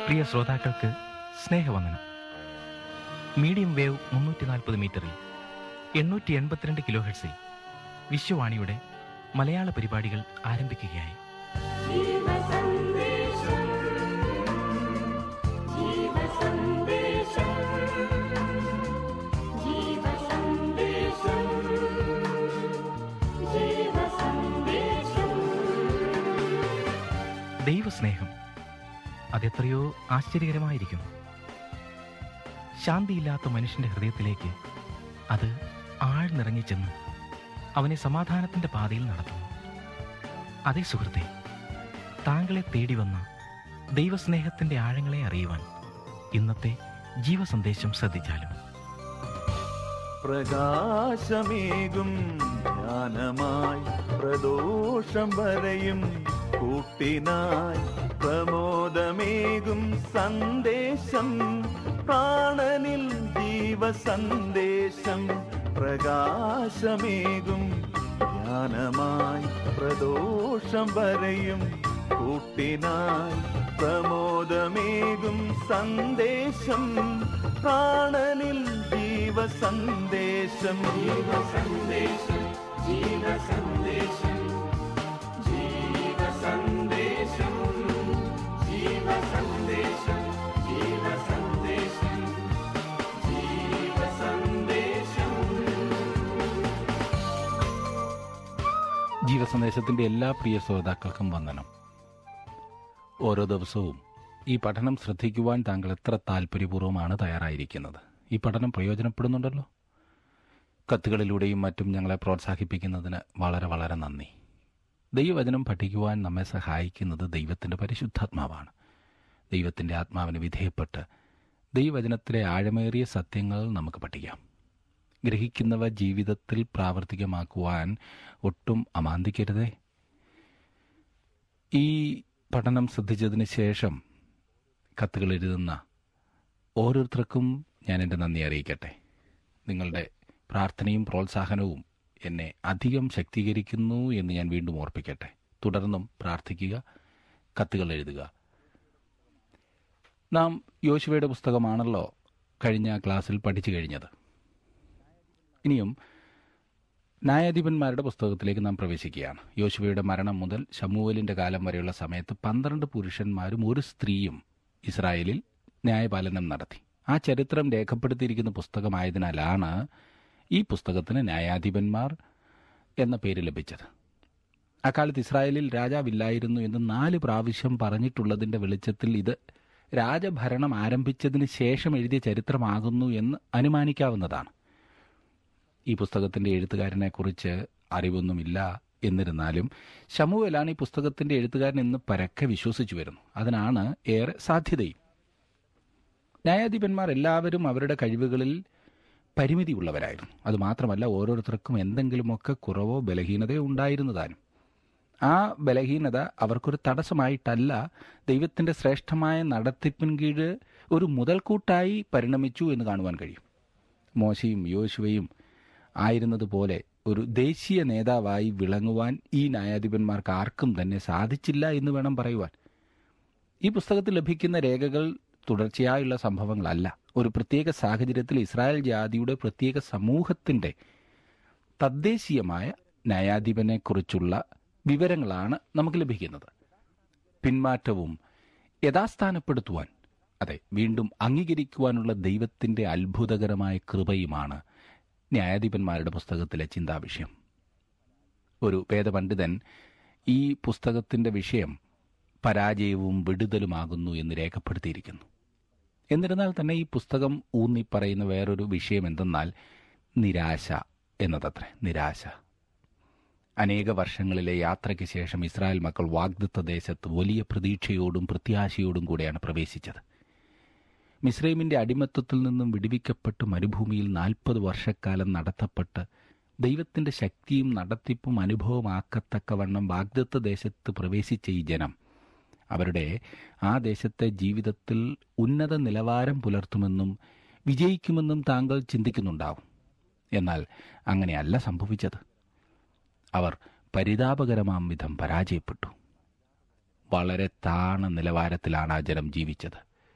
പ്രിയ ശ്രോതാക്കൾക്ക് സ്നേഹവന്ദനം medium wave മുന്നൂറ്റി നാൽപ്പത് മീറ്ററിൽ എണ്ണൂറ്റി എൺപത്തിരണ്ട് കിലോ ഹെർട്സിൽ വിശ്വവാണിയുടെ മലയാള പരിപാടികൾ ആരംഭിക്കുകയായി ജീവസന്ദേശം ജീവസന്ദേശം ജീവസന്ദേശം ജീവസന്ദേശം ദൈവസ്നേഹം അതെത്രയോ ആശ്ചര്യകരമായിരിക്കുന്നു ശാന്തിയില്ലാത്ത മനുഷ്യന്റെ ഹൃദയത്തിലേക്ക് അത് ആഴ്ന്നിറങ്ങിച്ചെന്ന് അവനെ സമാധാനത്തിന്റെ പാതയിൽ നടത്തുന്നു അതേ സുഹൃത്തെ താങ്കളെ തേടി വന്ന ദൈവസ്നേഹത്തിന്റെ ആഴങ്ങളെ അറിയുവാൻ ഇന്നത്തെ ജീവസന്ദേശം ശ്രദ്ധിച്ചാലും പ്രകാശമേകും ജ്ഞാനമായി പ്രദോഷം വരെയും കൂട്ടിനായി പ്രമോദമേകും സന്ദേശം പ്രാണനിൽ ജീവസന്ദേശം പ്രകാശമേകും ജ്ഞാനമായി പ്രദോഷം വരെയും കൂട്ടിനായി പ്രമോദമേകും സന്ദേശം പ്രാണനിൽ ജീവസന്ദേശം ജീവസന്ദേശം ജീവസന്ദേശം ജീവസന്ദേശം ജീവസന്ദേശം ജീവസന്ദേശം ജീവസന്ദേശം ജീവസന്ദേശത്തിന്റെ എല്ലാ പ്രിയ ശ്രോതാക്കൾക്കും വന്ദനം ഓരോ ദിവസവും ഈ പഠനം ശ്രദ്ധിക്കുവാൻ താങ്കൾ എത്ര താല്പര്യപൂർവ്വമാണ് തയ്യാറായിരിക്കുന്നത് ഈ പഠനം പ്രയോജനപ്പെടുന്നുണ്ടല്ലോ കത്തുകളിലൂടെയും മറ്റും ഞങ്ങളെ പ്രോത്സാഹിപ്പിക്കുന്നതിന് വളരെ വളരെ നന്ദി ദൈവവചനം പഠിക്കുവാൻ നമ്മെ സഹായിക്കുന്നത് ദൈവത്തിന്റെ പരിശുദ്ധാത്മാവാണ് ദൈവത്തിന്റെ ആത്മാവിന് വിധേയപ്പെട്ട് ദൈവവചനത്തിലെ ആഴമേറിയ സത്യങ്ങൾ നമുക്ക് പഠിക്കാം ഗ്രഹിക്കുന്നവ ജീവിതത്തിൽ പ്രാവർത്തികമാക്കുവാൻ ഒട്ടും അമാന്തിക്കരുതേ ഈ പഠനം ശ്രദ്ധിച്ചതിന് ശേഷം കത്തുകൾ എഴുതുന്ന ഓരോരുത്തർക്കും ഞാൻ എൻ്റെ നന്ദി അറിയിക്കട്ടെ നിങ്ങളുടെ പ്രാർത്ഥനയും പ്രോത്സാഹനവും എന്നെ അധികം ശക്തീകരിക്കുന്നു എന്ന് ഞാൻ വീണ്ടും ഓർപ്പിക്കട്ടെ തുടർന്നും പ്രാർത്ഥിക്കുക കത്തുകൾ എഴുതുക നാം യോശുവയുടെ പുസ്തകമാണല്ലോ കഴിഞ്ഞ ക്ലാസ്സിൽ പഠിച്ചു കഴിഞ്ഞത് ഇനിയും ന്യായാധിപന്മാരുടെ പുസ്തകത്തിലേക്ക് നാം പ്രവേശിക്കുകയാണ് യോശുവയുടെ മരണം മുതൽ ശമൂവലിന്റെ കാലം വരെയുള്ള സമയത്ത് പന്ത്രണ്ട് പുരുഷന്മാരും ഒരു സ്ത്രീയും ഇസ്രായേലിൽ ന്യായപാലനം നടത്തി ആ ചരിത്രം രേഖപ്പെടുത്തിയിരിക്കുന്ന പുസ്തകമായതിനാലാണ് ഈ പുസ്തകത്തിന് ന്യായാധിപന്മാർ എന്ന പേര് ലഭിച്ചത് അക്കാലത്ത് ഇസ്രായേലിൽ രാജാവില്ലായിരുന്നു എന്ന് നാല് പ്രാവശ്യം പറഞ്ഞിട്ടുള്ളതിന്റെ വെളിച്ചത്തിൽ ഇത് രാജഭരണം ആരംഭിച്ചതിന് ശേഷം എഴുതിയ ചരിത്രമാകുന്നു എന്ന് അനുമാനിക്കാവുന്നതാണ് ഈ പുസ്തകത്തിന്റെ എഴുത്തുകാരനെക്കുറിച്ച് അറിവൊന്നുമില്ല എന്നിരുന്നാലും ശമുവേലാണ് ഈ പുസ്തകത്തിന്റെ എഴുത്തുകാരൻ എന്ന് പരക്കെ വിശ്വസിച്ചു വരുന്നു അതിനാണ് ഏറെ സാധ്യതയും ന്യായാധിപന്മാർ എല്ലാവരും അവരുടെ കഴിവുകളിൽ പരിമിതിയുള്ളവരായിരുന്നു അതുമാത്രമല്ല ഓരോരുത്തർക്കും എന്തെങ്കിലുമൊക്കെ കുറവോ ബലഹീനതയോ ഉണ്ടായിരുന്നതാനും ആ ബലഹീനത അവർക്കൊരു തടസ്സമായിട്ടല്ല ദൈവത്തിന്റെ ശ്രേഷ്ഠമായ നടത്തിപ്പിൻ കീഴ് ഒരു മുതൽക്കൂട്ടായി പരിണമിച്ചു എന്ന് കാണുവാൻ കഴിയും മോശയും യോശുവയും ആയിരുന്നതുപോലെ ഒരു ദേശീയ നേതാവായി വിളങ്ങുവാൻ ഈ ന്യായാധിപന്മാർക്ക് ആർക്കും തന്നെ സാധിച്ചില്ല എന്ന് വേണം പറയുവാൻ ഈ പുസ്തകത്തിൽ ലഭിക്കുന്ന രേഖകൾ തുടർച്ചയായുള്ള സംഭവങ്ങളല്ല ഒരു പ്രത്യേക സാഹചര്യത്തിൽ ഇസ്രായേൽ ജാതിയുടെ പ്രത്യേക സമൂഹത്തിന്റെ തദ്ദേശീയമായ ന്യായാധിപനെക്കുറിച്ചുള്ള വിവരങ്ങളാണ് നമുക്ക് ലഭിക്കുന്നത് പിന്മാറ്റവും യഥാസ്ഥാനപ്പെടുത്തുവാൻ അതെ വീണ്ടും അംഗീകരിക്കുവാനുള്ള ദൈവത്തിന്റെ അത്ഭുതകരമായ കൃപയുമാണ് ന്യായാധിപന്മാരുടെ പുസ്തകത്തിലെ ചിന്താവിഷയം ഒരു വേദപണ്ഡിതൻ ഈ പുസ്തകത്തിന്റെ വിഷയം പരാജയവും വിടുതലുമാകുന്നു എന്ന് രേഖപ്പെടുത്തിയിരിക്കുന്നു എന്നിരുന്നാൽ തന്നെ ഈ പുസ്തകം ഊന്നി പറയുന്ന വേറൊരു വിഷയം എന്തെന്നാൽ നിരാശ എന്നതത്രേ നിരാശ അനേക വർഷങ്ങളിലെ യാത്രയ്ക്ക് ശേഷം ഇസ്രായേൽ മക്കൾ വാഗ്ദത്ത ദേശത്ത് വലിയ പ്രതീക്ഷയോടും പ്രത്യാശയോടും കൂടെയാണ് പ്രവേശിച്ചത് മിസ്രൈമിന്റെ അടിമത്വത്തിൽ നിന്നും വിടുവിക്കപ്പെട്ട് മരുഭൂമിയിൽ നാൽപ്പത് വർഷക്കാലം നടത്തപ്പെട്ട് ദൈവത്തിന്റെ ശക്തിയും നടത്തിപ്പും അനുഭവമാക്കത്തക്കവണ്ണം വാഗ്ദത്ത ദേശത്ത് പ്രവേശിച്ച ഈ ജനം അവരുടെ ആ ദേശത്തെ ജീവിതത്തിൽ ഉന്നത നിലവാരം പുലർത്തുമെന്നും വിജയിക്കുമെന്നും താങ്കൾ ചിന്തിക്കുന്നുണ്ടാവും എന്നാൽ അങ്ങനെയല്ല സംഭവിച്ചത് അവർ പരിതാപകരമാം വിധം പരാജയപ്പെട്ടു വളരെ താണ നിലവാരത്തിലാണ് ആ ജനം ജീവിച്ചത്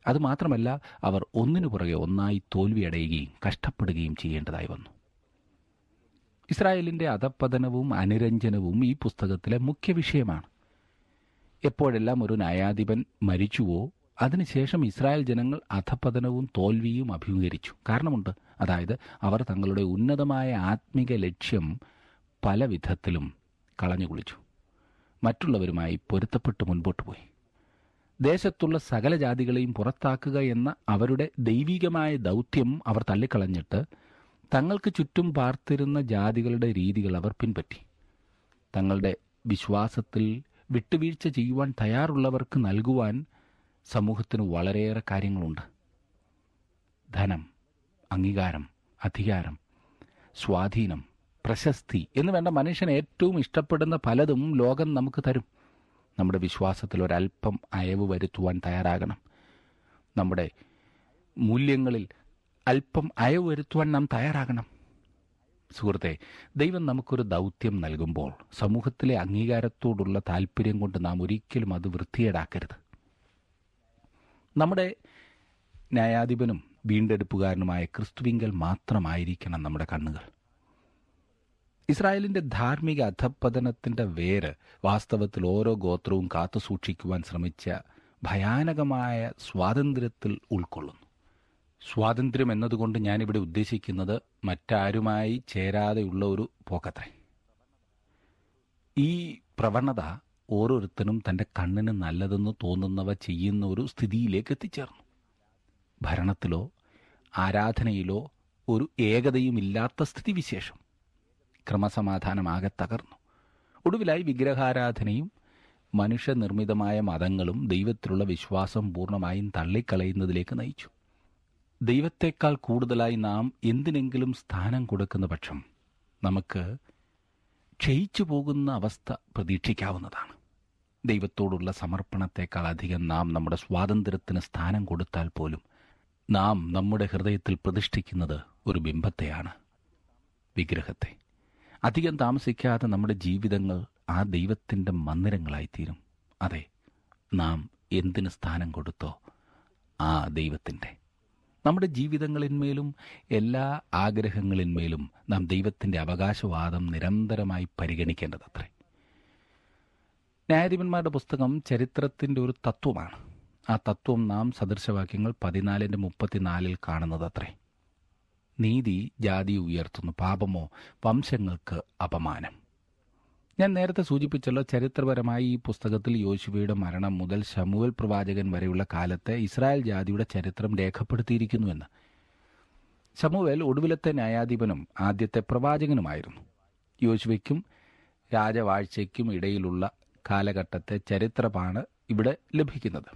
അതുമാത്രമല്ല അവർ ഒന്നിനു പുറകെ ഒന്നായി തോൽവിയടയുകയും കഷ്ടപ്പെടുകയും ചെയ്യേണ്ടതായി വന്നു ഇസ്രായേലിന്റെ അധപ്പതനവും അനുരഞ്ജനവും ഈ പുസ്തകത്തിലെ മുഖ്യ വിഷയമാണ് എപ്പോഴെല്ലാം ഒരു ന്യായാധിപൻ മരിച്ചുവോ അതിനുശേഷം ഇസ്രായേൽ ജനങ്ങൾ അധപ്പതനവും തോൽവിയും അഭിമുഖീകരിച്ചു കാരണമുണ്ട് അതായത് അവർ തങ്ങളുടെ ഉന്നതമായ ആത്മിക ലക്ഷ്യം പല വിധത്തിലും കളഞ്ഞുകുളിച്ചു മറ്റുള്ളവരുമായി പൊരുത്തപ്പെട്ട് മുൻപോട്ട് പോയി ദേശത്തുള്ള സകല ജാതികളെയും പുറത്താക്കുക എന്ന അവരുടെ ദൈവികമായ ദൗത്യം അവർ തള്ളിക്കളഞ്ഞിട്ട് തങ്ങൾക്ക് ചുറ്റും പാർത്തിരുന്ന ജാതികളുടെ രീതികൾ അവർ പിൻപറ്റി തങ്ങളുടെ വിശ്വാസത്തിൽ വിട്ടുവീഴ്ച ചെയ്യുവാൻ തയ്യാറുള്ളവർക്ക് നൽകുവാൻ സമൂഹത്തിന് വളരെയേറെ കാര്യങ്ങളുണ്ട് ധനം അംഗീകാരം അധികാരം സ്വാധീനം പ്രശസ്തി എന്ന് വേണ്ട മനുഷ്യൻ ഏറ്റവും ഇഷ്ടപ്പെടുന്ന പലതും ലോകം നമുക്ക് തരും നമ്മുടെ വിശ്വാസത്തിൽ ഒരല്പം അയവ് വരുത്തുവാൻ തയ്യാറാകണം നമ്മുടെ മൂല്യങ്ങളിൽ അല്പം അയവ് വരുത്തുവാൻ നാം തയ്യാറാകണം സുഹൃത്തെ ദൈവം നമുക്കൊരു ദൗത്യം നൽകുമ്പോൾ സമൂഹത്തിലെ അംഗീകാരത്തോടുള്ള താല്പര്യം കൊണ്ട് നാം ഒരിക്കലും അത് വൃത്തിയേടാക്കരുത് നമ്മുടെ ന്യായാധിപനും വീണ്ടെടുപ്പുകാരനുമായ ക്രിസ്തുവിങ്കൽ മാത്രമായിരിക്കണം നമ്മുടെ കണ്ണുകൾ ഇസ്രായേലിന്റെ ധാർമ്മിക അധപ്പതനത്തിന്റെ വേര് വാസ്തവത്തിൽ ഓരോ ഗോത്രവും കാത്തുസൂക്ഷിക്കുവാൻ ശ്രമിച്ച ഭയാനകമായ സ്വാതന്ത്ര്യത്തിൽ ഉൾക്കൊള്ളുന്നു സ്വാതന്ത്ര്യം എന്നതുകൊണ്ട് ഞാനിവിടെ ഉദ്ദേശിക്കുന്നത് മറ്റാരുമായി ചേരാതെയുള്ള ഒരു പോക്കത്രേ ഈ പ്രവണത ഓരോരുത്തരും തന്റെ കണ്ണിന് നല്ലതെന്ന് തോന്നുന്നവ ചെയ്യുന്ന ഒരു സ്ഥിതിയിലേക്ക് എത്തിച്ചേർന്നു ഭരണത്തിലോ ആരാധനയിലോ ഒരു ഏകതയും ഇല്ലാത്ത സ്ഥിതിവിശേഷം ക്രമസമാധാനമാകെ തകർന്നു ഒടുവിലായി വിഗ്രഹാരാധനയും മനുഷ്യനിർമ്മിതമായ മതങ്ങളും ദൈവത്തിലുള്ള വിശ്വാസം പൂർണ്ണമായും തള്ളിക്കളയുന്നതിലേക്ക് നയിച്ചു ദൈവത്തെക്കാൾ കൂടുതലായി നാം എന്തിനെങ്കിലും സ്ഥാനം കൊടുക്കുന്ന പക്ഷം നമുക്ക് ക്ഷയിച്ചു പോകുന്ന അവസ്ഥ പ്രതീക്ഷിക്കാവുന്നതാണ് ദൈവത്തോടുള്ള സമർപ്പണത്തെക്കാൾ അധികം നാം നമ്മുടെ സ്വാതന്ത്ര്യത്തിന് സ്ഥാനം കൊടുത്താൽ പോലും നാം നമ്മുടെ ഹൃദയത്തിൽ പ്രതിഷ്ഠിക്കുന്നത് ഒരു ബിംബത്തെയാണ് വിഗ്രഹത്തെ അധികം താമസിക്കാതെ നമ്മുടെ ജീവിതങ്ങൾ ആ ദൈവത്തിൻ്റെ മന്ദിരങ്ങളായിത്തീരും അതെ നാം എന്തിന് സ്ഥാനം കൊടുത്തോ ആ ദൈവത്തിൻ്റെ നമ്മുടെ ജീവിതങ്ങളിന്മേലും എല്ലാ ആഗ്രഹങ്ങളിന്മേലും നാം ദൈവത്തിൻ്റെ അവകാശവാദം നിരന്തരമായി പരിഗണിക്കേണ്ടതത്രേ ന്യായാധിപന്മാരുടെ പുസ്തകം ചരിത്രത്തിൻ്റെ ഒരു തത്വമാണ് ആ തത്വം നാം സദൃശവാക്യങ്ങൾ പതിനാലിൻ്റെ മുപ്പത്തിനാലിൽ കാണുന്നതത്രേ നീതി ജാതി ഉയർത്തുന്നു പാപമോ വംശങ്ങൾക്ക് അപമാനം ഞാൻ നേരത്തെ സൂചിപ്പിച്ചല്ലോ ചരിത്രപരമായി ഈ പുസ്തകത്തിൽ യോശുവയുടെ മരണം മുതൽ ശമുവൽ പ്രവാചകൻ വരെയുള്ള കാലത്തെ ഇസ്രായേൽ ജാതിയുടെ ചരിത്രം രേഖപ്പെടുത്തിയിരിക്കുന്നുവെന്ന് ശമുവേൽ ഒടുവിലത്തെ ന്യായാധിപനും ആദ്യത്തെ പ്രവാചകനുമായിരുന്നു യോശുവയ്ക്കും രാജവാഴ്ചയ്ക്കും ഇടയിലുള്ള കാലഘട്ടത്തെ ചരിത്രമാണ് ഇവിടെ ലഭിക്കുന്നത്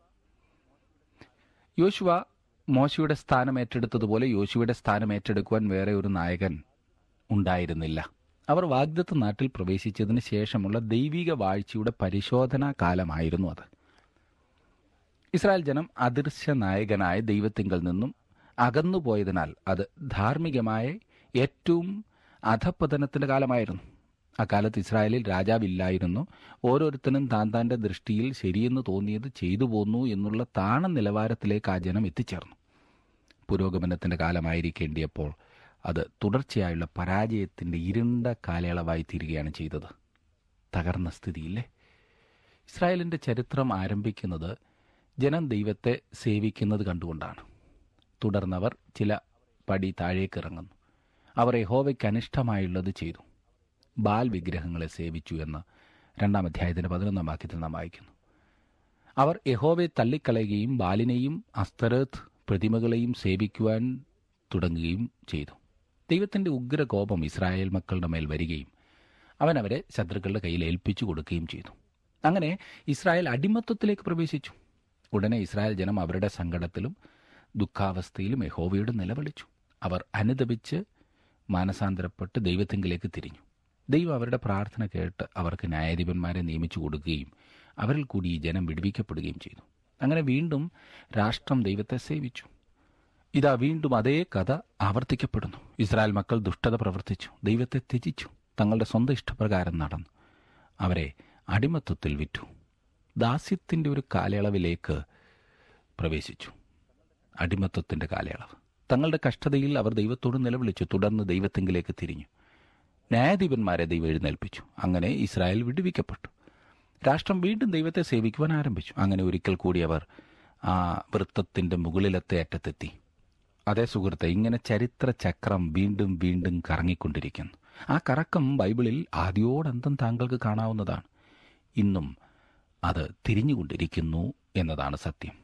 യോശുവ മോശയുടെ സ്ഥാനം ഏറ്റെടുത്തതുപോലെ യോശുവയുടെ സ്ഥാനം ഏറ്റെടുക്കുവാൻ വേറെ ഒരു നായകൻ ഉണ്ടായിരുന്നില്ല അവർ വാഗ്ദത്ത നാട്ടിൽ പ്രവേശിച്ചതിന് ശേഷമുള്ള ദൈവിക വാഴ്ചയുടെ പരിശോധനാ കാലമായിരുന്നു അത് ഇസ്രായേൽ ജനം അദൃശ്യ നായകനായ ദൈവത്തിങ്കൽ നിന്നും അകന്നുപോയതിനാൽ അത് ധാർമ്മികമായ ഏറ്റവും അധപ്പതനത്തിന്റെ കാലമായിരുന്നു അക്കാലത്ത് ഇസ്രായേലിൽ രാജാവില്ലായിരുന്നു ഓരോരുത്തരും താൻ താന്റെ ദൃഷ്ടിയിൽ ശരിയെന്ന് തോന്നിയത് ചെയ്തു പോന്നു എന്നുള്ള താണ നിലവാരത്തിലേക്ക് ആ ജനം എത്തിച്ചേർന്നു പുരോഗമനത്തിന്റെ കാലമായിരിക്കേണ്ടിയപ്പോൾ അത് തുടർച്ചയായുള്ള പരാജയത്തിന്റെ ഇരുണ്ട കാലയളവായി തീരുകയാണ് ചെയ്തത് തകർന്ന സ്ഥിതിയില്ലേ ഇസ്രായേലിന്റെ ചരിത്രം ആരംഭിക്കുന്നത് ജനം ദൈവത്തെ സേവിക്കുന്നത് കണ്ടുകൊണ്ടാണ് തുടർന്നവർ ചില പടി താഴേക്ക് ഇറങ്ങുന്നു അവർ യഹോവയ്ക്ക് അനിഷ്ടമായുള്ളത് ചെയ്തു ബാൽ വിഗ്രഹങ്ങളെ സേവിച്ചു എന്ന് രണ്ടാം അധ്യായത്തിന്റെ പതിനൊന്നാം വാക്യത്തിൽ നാം വായിക്കുന്നു അവർ യഹോവയെ തള്ളിക്കളയുകയും ബാലിനെയും അസ്തരത്ത് പ്രതിമകളെയും സേവിക്കുവാൻ തുടങ്ങുകയും ചെയ്തു ദൈവത്തിന്റെ ഉഗ്രകോപം ഇസ്രായേൽ മക്കളുടെ മേൽ വരികയും അവൻ അവരെ ശത്രുക്കളുടെ കയ്യിൽ ഏൽപ്പിച്ചു കൊടുക്കുകയും ചെയ്തു അങ്ങനെ ഇസ്രായേൽ അടിമത്വത്തിലേക്ക് പ്രവേശിച്ചു ഉടനെ ഇസ്രായേൽ ജനം അവരുടെ സങ്കടത്തിലും ദുഃഖാവസ്ഥയിലും യഹോവയോട് നിലവിളിച്ചു അവർ അനുദപിച്ച് മാനസാന്തരപ്പെട്ട് ദൈവത്തിങ്കിലേക്ക് തിരിഞ്ഞു ദൈവം അവരുടെ പ്രാർത്ഥന കേട്ട് അവർക്ക് ന്യായാധിപന്മാരെ നിയമിച്ചു കൊടുക്കുകയും അവരിൽ കൂടി ഈ ജനം വിടുവിക്കപ്പെടുകയും ചെയ്തു അങ്ങനെ വീണ്ടും രാഷ്ട്രം ദൈവത്തെ സേവിച്ചു ഇതാ വീണ്ടും അതേ കഥ ആവർത്തിക്കപ്പെടുന്നു ഇസ്രായേൽ മക്കൾ ദുഷ്ടത പ്രവർത്തിച്ചു ദൈവത്തെ ത്യജിച്ചു തങ്ങളുടെ സ്വന്തം ഇഷ്ടപ്രകാരം നടന്നു അവരെ അടിമത്വത്തിൽ വിറ്റു ദാസ്യത്തിന്റെ ഒരു കാലയളവിലേക്ക് പ്രവേശിച്ചു അടിമത്വത്തിന്റെ കാലയളവ് തങ്ങളുടെ കഷ്ടതയിൽ അവർ ദൈവത്തോട് നിലവിളിച്ചു തുടർന്ന് ദൈവത്തെങ്കിലേക്ക് തിരിഞ്ഞു ന്യായാധിപന്മാരെ ദൈവം എഴുന്നേൽപ്പിച്ചു അങ്ങനെ ഇസ്രായേൽ വിടുവിക്കപ്പെട്ടു രാഷ്ട്രം വീണ്ടും ദൈവത്തെ സേവിക്കുവാൻ ആരംഭിച്ചു അങ്ങനെ ഒരിക്കൽ കൂടി അവർ ആ വൃത്തത്തിന്റെ മുകളിലത്തെ അറ്റത്തെത്തി അതേ സുഹൃത്തെ ഇങ്ങനെ ചരിത്ര ചക്രം വീണ്ടും വീണ്ടും കറങ്ങിക്കൊണ്ടിരിക്കുന്നു ആ കറക്കം ബൈബിളിൽ ആദ്യോടന്തം താങ്കൾക്ക് കാണാവുന്നതാണ് ഇന്നും അത് തിരിഞ്ഞുകൊണ്ടിരിക്കുന്നു എന്നതാണ് സത്യം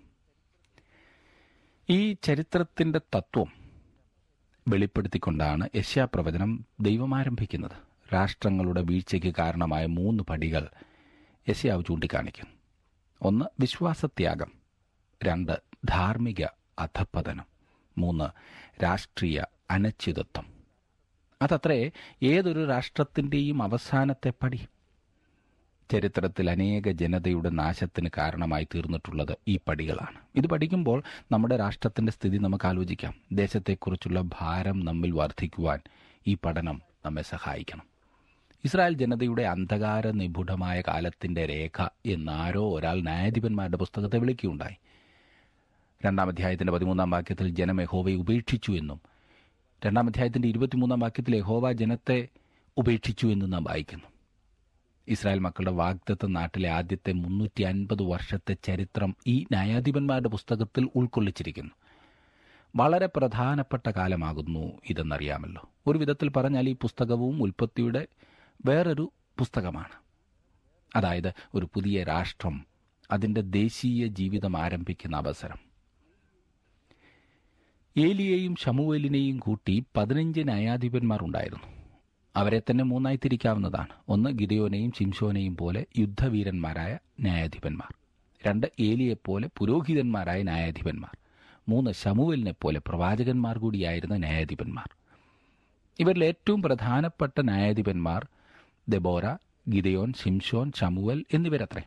ഈ ചരിത്രത്തിന്റെ തത്വം വെളിപ്പെടുത്തിക്കൊണ്ടാണ് യശ്യാപ്രവചനം ദൈവം ആരംഭിക്കുന്നത് രാഷ്ട്രങ്ങളുടെ വീഴ്ചയ്ക്ക് കാരണമായ മൂന്ന് പടികൾ യശ്യാവ് ചൂണ്ടിക്കാണിക്കുന്നു ഒന്ന് വിശ്വാസത്യാഗം രണ്ട് ധാർമ്മിക അധപ്പതനം മൂന്ന് രാഷ്ട്രീയ അനിശ്ചിതത്വം അതത്രേ ഏതൊരു രാഷ്ട്രത്തിന്റെയും അവസാനത്തെ പടി ചരിത്രത്തിൽ അനേക ജനതയുടെ നാശത്തിന് കാരണമായി തീർന്നിട്ടുള്ളത് ഈ പടികളാണ് ഇത് പഠിക്കുമ്പോൾ നമ്മുടെ രാഷ്ട്രത്തിന്റെ സ്ഥിതി നമുക്ക് ആലോചിക്കാം ദേശത്തെക്കുറിച്ചുള്ള ഭാരം നമ്മിൽ വർദ്ധിക്കുവാൻ ഈ പഠനം നമ്മെ സഹായിക്കണം ഇസ്രായേൽ ജനതയുടെ അന്ധകാര നിപുണമായ കാലത്തിന്റെ രേഖ എന്നാരോ ഒരാൾ ന്യായാധിപന്മാരുടെ പുസ്തകത്തെ വിളിക്കുകയുണ്ടായി രണ്ടാം അധ്യായത്തിന്റെ പതിമൂന്നാം വാക്യത്തിൽ ജനം യഹോവയെ ഉപേക്ഷിച്ചു എന്നും രണ്ടാം അധ്യായത്തിന്റെ ഇരുപത്തിമൂന്നാം വാക്യത്തിൽ യഹോവ ജനത്തെ ഉപേക്ഷിച്ചു എന്നും നാം വായിക്കുന്നു ഇസ്രായേൽ മക്കളുടെ വാഗ്ദത്ത നാട്ടിലെ ആദ്യത്തെ മുന്നൂറ്റി അൻപത് വർഷത്തെ ചരിത്രം ഈ ന്യായാധിപന്മാരുടെ പുസ്തകത്തിൽ ഉൾക്കൊള്ളിച്ചിരിക്കുന്നു വളരെ പ്രധാനപ്പെട്ട കാലമാകുന്നു ഇതെന്നറിയാമല്ലോ ഒരു വിധത്തിൽ പറഞ്ഞാൽ ഈ പുസ്തകവും ഉൽപ്പത്തിയുടെ വേറൊരു പുസ്തകമാണ് അതായത് ഒരു പുതിയ രാഷ്ട്രം അതിന്റെ ദേശീയ ജീവിതം ആരംഭിക്കുന്ന അവസരം ഏലിയെയും ഷമുവേലിനെയും കൂട്ടി പതിനഞ്ച് ന്യായാധിപന്മാർ ഉണ്ടായിരുന്നു അവരെ തന്നെ മൂന്നായി തിരിക്കാവുന്നതാണ് ഒന്ന് ഗിദയോനെയും ശിംഷോനെയും പോലെ യുദ്ധവീരന്മാരായ ന്യായാധിപന്മാർ രണ്ട് ഏലിയെപ്പോലെ പുരോഹിതന്മാരായ ന്യായാധിപന്മാർ മൂന്ന് ശമുവലിനെ പോലെ പ്രവാചകന്മാർ കൂടിയായിരുന്ന ന്യായാധിപന്മാർ ഇവരിൽ ഏറ്റവും പ്രധാനപ്പെട്ട ന്യായാധിപന്മാർ ദെബോര ഗിദയോൻ ശിംഷോൻ ശമുവൽ എന്നിവരത്രേ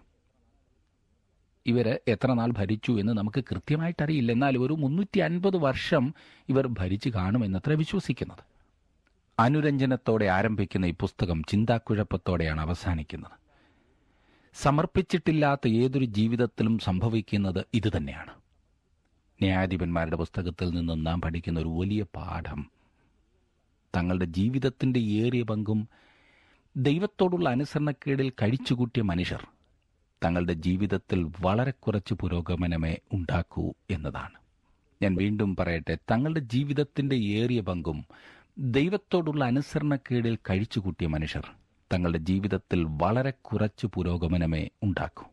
ഇവര് എത്ര നാൾ ഭരിച്ചു എന്ന് നമുക്ക് കൃത്യമായിട്ട് അറിയില്ല എന്നാൽ ഒരു മുന്നൂറ്റി അൻപത് വർഷം ഇവർ ഭരിച്ചു കാണുമെന്നത്ര വിശ്വസിക്കുന്നത് അനുരഞ്ജനത്തോടെ ആരംഭിക്കുന്ന ഈ പുസ്തകം ചിന്താക്കുഴപ്പത്തോടെയാണ് അവസാനിക്കുന്നത് സമർപ്പിച്ചിട്ടില്ലാത്ത ഏതൊരു ജീവിതത്തിലും സംഭവിക്കുന്നത് ഇതുതന്നെയാണ് ന്യായാധിപന്മാരുടെ പുസ്തകത്തിൽ നിന്നും നാം പഠിക്കുന്ന ഒരു വലിയ പാഠം തങ്ങളുടെ ജീവിതത്തിന്റെ ഏറിയ പങ്കും ദൈവത്തോടുള്ള അനുസരണക്കേടിൽ കഴിച്ചുകൂട്ടിയ മനുഷ്യർ തങ്ങളുടെ ജീവിതത്തിൽ വളരെ കുറച്ച് പുരോഗമനമേ ഉണ്ടാക്കൂ എന്നതാണ് ഞാൻ വീണ്ടും പറയട്ടെ തങ്ങളുടെ ജീവിതത്തിന്റെ ഏറിയ പങ്കും ദൈവത്തോടുള്ള അനുസരണക്കേടിൽ കഴിച്ചുകൂട്ടിയ മനുഷ്യർ തങ്ങളുടെ ജീവിതത്തിൽ വളരെ കുറച്ച് പുരോഗമനമേ ഉണ്ടാക്കൂ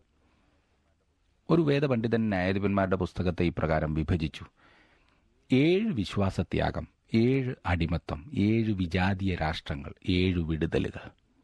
ഒരു വേദപണ്ഡിതൻ ന്യായാധിപന്മാരുടെ പുസ്തകത്തെ ഇപ്രകാരം വിഭജിച്ചു ഏഴ് വിശ്വാസത്യാഗം ഏഴ് അടിമത്തം ഏഴ് വിജാതീയ രാഷ്ട്രങ്ങൾ ഏഴ് വിടുതലുകൾ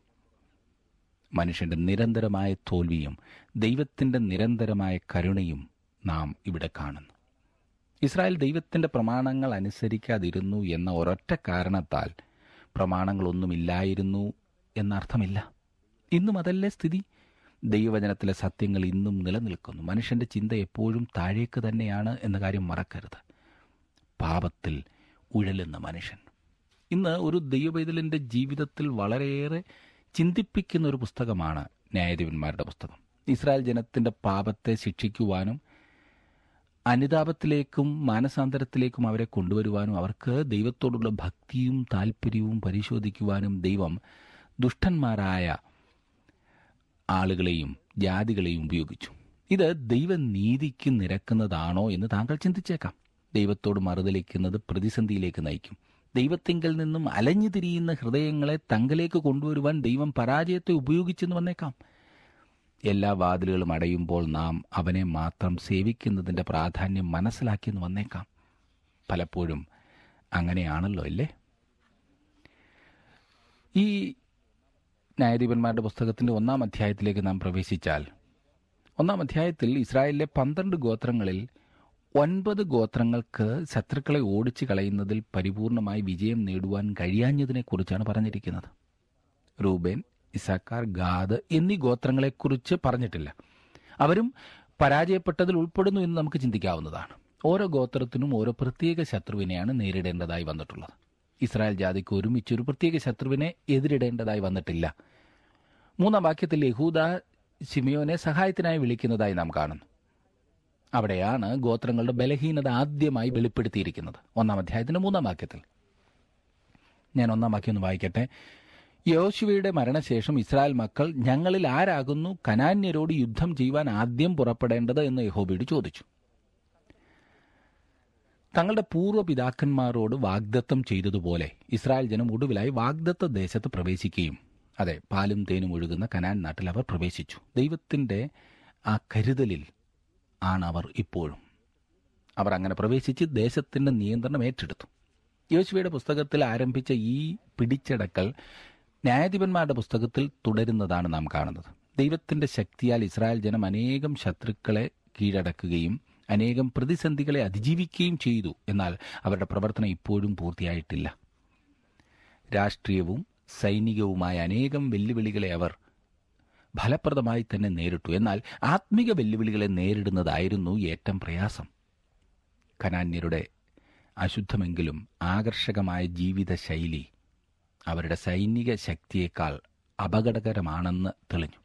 മനുഷ്യന്റെ നിരന്തരമായ തോൽവിയും ദൈവത്തിന്റെ നിരന്തരമായ കരുണയും നാം ഇവിടെ കാണുന്നു ഇസ്രായേൽ ദൈവത്തിന്റെ പ്രമാണങ്ങൾ അനുസരിക്കാതിരുന്നു എന്ന ഒരൊറ്റ കാരണത്താൽ പ്രമാണങ്ങളൊന്നുമില്ലായിരുന്നു എന്നർത്ഥമില്ല ഇന്നും അതല്ലേ സ്ഥിതി ദൈവവചനത്തിലെ സത്യങ്ങൾ ഇന്നും നിലനിൽക്കുന്നു മനുഷ്യന്റെ ചിന്ത എപ്പോഴും താഴേക്ക് തന്നെയാണ് എന്ന കാര്യം മറക്കരുത് പാപത്തിൽ ഉഴലുന്ന മനുഷ്യൻ ഇന്ന് ഒരു ദൈവപൈതലിന്റെ ജീവിതത്തിൽ വളരെയേറെ ചിന്തിപ്പിക്കുന്ന ഒരു പുസ്തകമാണ് ന്യായാധിപന്മാരുടെ പുസ്തകം ഇസ്രായേൽ ജനത്തിന്റെ പാപത്തെ ശിക്ഷിക്കുവാനും അനുതാപത്തിലേക്കും മാനസാന്തരത്തിലേക്കും അവരെ കൊണ്ടുവരുവാനും അവർക്ക് ദൈവത്തോടുള്ള ഭക്തിയും താല്പര്യവും പരിശോധിക്കുവാനും ദൈവം ദുഷ്ടന്മാരായ ആളുകളെയും ജാതികളെയും ഉപയോഗിച്ചു ഇത് ദൈവനീതിക്ക് നിരക്കുന്നതാണോ എന്ന് താങ്കൾ ചിന്തിച്ചേക്കാം ദൈവത്തോട് മറുതലിക്കുന്നത് പ്രതിസന്ധിയിലേക്ക് നയിക്കും ദൈവത്തിങ്കൽ നിന്നും അലഞ്ഞു തിരിയുന്ന ഹൃദയങ്ങളെ തങ്കലേക്ക് കൊണ്ടുവരുവാൻ ദൈവം പരാജയത്തെ ഉപയോഗിച്ചെന്ന് വന്നേക്കാം എല്ലാ വാതിലുകളും അടയുമ്പോൾ നാം അവനെ മാത്രം സേവിക്കുന്നതിന്റെ പ്രാധാന്യം മനസ്സിലാക്കിയെന്ന് വന്നേക്കാം പലപ്പോഴും അങ്ങനെയാണല്ലോ അല്ലേ ഈ ന്യായാധിപന്മാരുടെ പുസ്തകത്തിന്റെ ഒന്നാം അധ്യായത്തിലേക്ക് നാം പ്രവേശിച്ചാൽ ഒന്നാം അധ്യായത്തിൽ ഇസ്രായേലിലെ പന്ത്രണ്ട് ഗോത്രങ്ങളിൽ ഒൻപത് ഗോത്രങ്ങൾക്ക് ശത്രുക്കളെ ഓടിച്ചു കളയുന്നതിൽ പരിപൂർണമായി വിജയം നേടുവാൻ കഴിയാഞ്ഞതിനെക്കുറിച്ചാണ് പറഞ്ഞിരിക്കുന്നത് റൂബേൻ ഇസാക്കാർ ഗാദ് എന്നീ ഗോത്രങ്ങളെക്കുറിച്ച് പറഞ്ഞിട്ടില്ല അവരും പരാജയപ്പെട്ടതിൽ ഉൾപ്പെടുന്നു എന്ന് നമുക്ക് ചിന്തിക്കാവുന്നതാണ് ഓരോ ഗോത്രത്തിനും ഓരോ പ്രത്യേക ശത്രുവിനെയാണ് നേരിടേണ്ടതായി വന്നിട്ടുള്ളത് ഇസ്രായേൽ ജാതിക്ക് ഒരുമിച്ച് ഒരു പ്രത്യേക ശത്രുവിനെ എതിരിടേണ്ടതായി വന്നിട്ടില്ല മൂന്നാം വാക്യത്തിൽ യഹൂദ ശിമിയോനെ സഹായത്തിനായി വിളിക്കുന്നതായി നാം കാണുന്നു അവിടെയാണ് ഗോത്രങ്ങളുടെ ബലഹീനത ആദ്യമായി വെളിപ്പെടുത്തിയിരിക്കുന്നത് ഒന്നാം അധ്യായത്തിന്റെ മൂന്നാം വാക്യത്തിൽ ഞാൻ ഒന്നാം വാക്യം ഒന്ന് വായിക്കട്ടെ യോശുവയുടെ മരണശേഷം ഇസ്രായേൽ മക്കൾ ഞങ്ങളിൽ ആരാകുന്നു കനാന്യരോട് യുദ്ധം ചെയ്യുവാൻ ആദ്യം പുറപ്പെടേണ്ടത് എന്ന് യഹോബയോട് ചോദിച്ചു തങ്ങളുടെ പൂർവ്വ പിതാക്കന്മാരോട് വാഗ്ദത്തം ചെയ്തതുപോലെ ഇസ്രായേൽ ജനം ഒടുവിലായി വാഗ്ദത്ത ദേശത്ത് പ്രവേശിക്കുകയും അതെ പാലും തേനും ഒഴുകുന്ന കനാൻ നാട്ടിൽ അവർ പ്രവേശിച്ചു ദൈവത്തിന്റെ ആ കരുതലിൽ ആണ് അവർ ഇപ്പോഴും അവർ അങ്ങനെ പ്രവേശിച്ച് ദേശത്തിന്റെ നിയന്ത്രണം ഏറ്റെടുത്തു യോശുവയുടെ പുസ്തകത്തിൽ ആരംഭിച്ച ഈ പിടിച്ചടക്കൽ ന്യായാധിപന്മാരുടെ പുസ്തകത്തിൽ തുടരുന്നതാണ് നാം കാണുന്നത് ദൈവത്തിന്റെ ശക്തിയാൽ ഇസ്രായേൽ ജനം അനേകം ശത്രുക്കളെ കീഴടക്കുകയും അനേകം പ്രതിസന്ധികളെ അതിജീവിക്കുകയും ചെയ്തു എന്നാൽ അവരുടെ പ്രവർത്തനം ഇപ്പോഴും പൂർത്തിയായിട്ടില്ല രാഷ്ട്രീയവും സൈനികവുമായ അനേകം വെല്ലുവിളികളെ അവർ ഫലപ്രദമായി തന്നെ നേരിട്ടു എന്നാൽ ആത്മിക വെല്ലുവിളികളെ നേരിടുന്നതായിരുന്നു ഏറ്റവും പ്രയാസം കനാന്യരുടെ അശുദ്ധമെങ്കിലും ആകർഷകമായ ജീവിത ശൈലി അവരുടെ സൈനിക ശക്തിയേക്കാൾ അപകടകരമാണെന്ന് തെളിഞ്ഞു